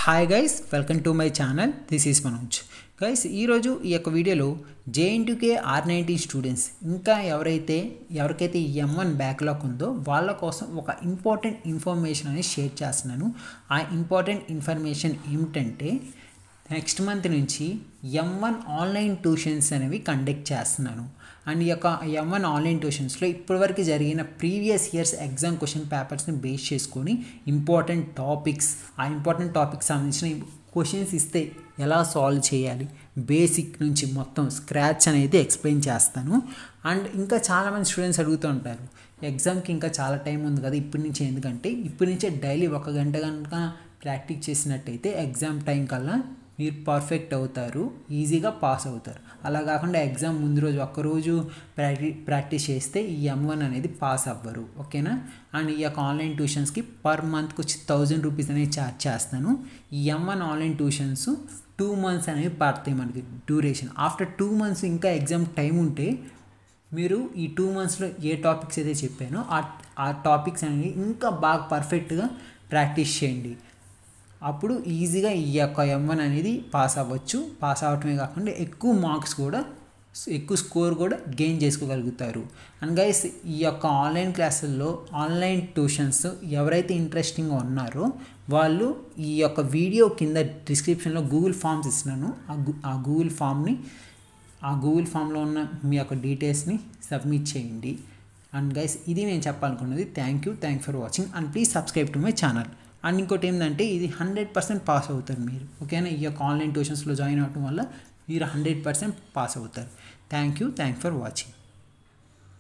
hi guys welcome to my channel this is Manoj guys ఈరోజు ఈ యొక్క వీడియోలో జేఎన్టీకే ఆర్ నైన్టీ స్టూడెంట్స్ ఇంకా ఎవరైతే ఎవరికైతే ఈ ఎం వన్ బ్యాక్లాగ్ ఉందో వాళ్ళ కోసం ఒక ఇంపార్టెంట్ ఇన్ఫర్మేషన్ అనేది షేర్ చేస్తున్నాను ఆ ఇంపార్టెంట్ ఇన్ఫర్మేషన్ ఏమిటంటే నెక్స్ట్ మంత్ నుంచి ఎం వన్ ఆన్లైన్ ట్యూషన్స్ అనేవి కండక్ట్ చేస్తున్నాను అండ్ ఈ యొక్క ఎం వన్ ఆన్లైన్ ట్యూషన్స్లో ఇప్పటివరకు జరిగిన ప్రీవియస్ ఇయర్స్ ఎగ్జామ్ క్వశ్చన్ పేపర్స్ని బేస్ చేసుకొని ఇంపార్టెంట్ టాపిక్స్ ఆ ఇంపార్టెంట్ టాపిక్స్ సంబంధించిన క్వశ్చన్స్ ఇస్తే ఎలా సాల్వ్ చేయాలి బేసిక్ నుంచి మొత్తం స్క్రాచ్ అనేది ఎక్స్ప్లెయిన్ చేస్తాను అండ్ ఇంకా చాలామంది స్టూడెంట్స్ అడుగుతూ ఉంటారు ఎగ్జామ్కి ఇంకా చాలా టైం ఉంది కదా ఇప్పటి నుంచి ఎందుకంటే ఇప్పటి నుంచే డైలీ ఒక గంట కనుక ప్రాక్టీస్ చేసినట్టయితే ఎగ్జామ్ టైం కల్లా మీరు పర్ఫెక్ట్ అవుతారు ఈజీగా పాస్ అవుతారు అలా కాకుండా ఎగ్జామ్ ముందు రోజు ఒక్కరోజు ప్రాక్టీ ప్రాక్టీస్ చేస్తే ఈ ఎం వన్ అనేది పాస్ అవ్వరు ఓకేనా అండ్ ఈ యొక్క ఆన్లైన్ ట్యూషన్స్కి పర్ మంత్కి వచ్చి థౌజండ్ రూపీస్ అనేది ఛార్జ్ చేస్తాను ఈ M one online tuitions two months అనేవి పడతాయి మనకి డ్యూరేషన్ ఆఫ్టర్ టూ మంత్స్ ఇంకా ఎగ్జామ్ టైం ఉంటే మీరు ఈ టూ మంత్స్లో ఏ టాపిక్స్ అయితే చెప్పానో ఆ ఆ టాపిక్స్ అనేవి ఇంకా బాగా పర్ఫెక్ట్గా ప్రాక్టీస్ చేయండి అప్పుడు ఈజీగా ఈ యొక్క ఎం వన్ అనేది పాస్ అవ్వచ్చు పాస్ అవ్వటమే కాకుండా ఎక్కువ మార్క్స్ కూడా ఎక్కువ స్కోర్ కూడా గెయిన్ చేసుకోగలుగుతారు అండ్ గైస్ ఈ యొక్క ఆన్లైన్ క్లాసుల్లో ఆన్లైన్ ట్యూషన్స్ ఎవరైతే ఇంట్రెస్టింగ్గా ఉన్నారో వాళ్ళు ఈ యొక్క వీడియో కింద డిస్క్రిప్షన్లో గూగుల్ ఫామ్స్ ఇస్తున్నాను ఆ గూగుల్ ఫామ్ని ఆ గూగుల్ ఫామ్లో ఉన్న మీ యొక్క డీటెయిల్స్ని సబ్మిట్ చేయండి అండ్ గైస్ ఇది నేను చెప్పాలనుకున్నది thank you thank for watching and please subscribe to my channel and ఇంకోటి ఏంటంటే ఇది హండ్రెడ్ పర్సెంట్ పాస్ అవుతారు మీరు ఓకేనా ఈ యొక్క ఆన్లైన్ ట్యూషన్స్లో జాయిన్ అవ్వడం వల్ల మీరు హండ్రెడ్ పర్సెంట్ పాస్ అవుతారు thank you thank for watching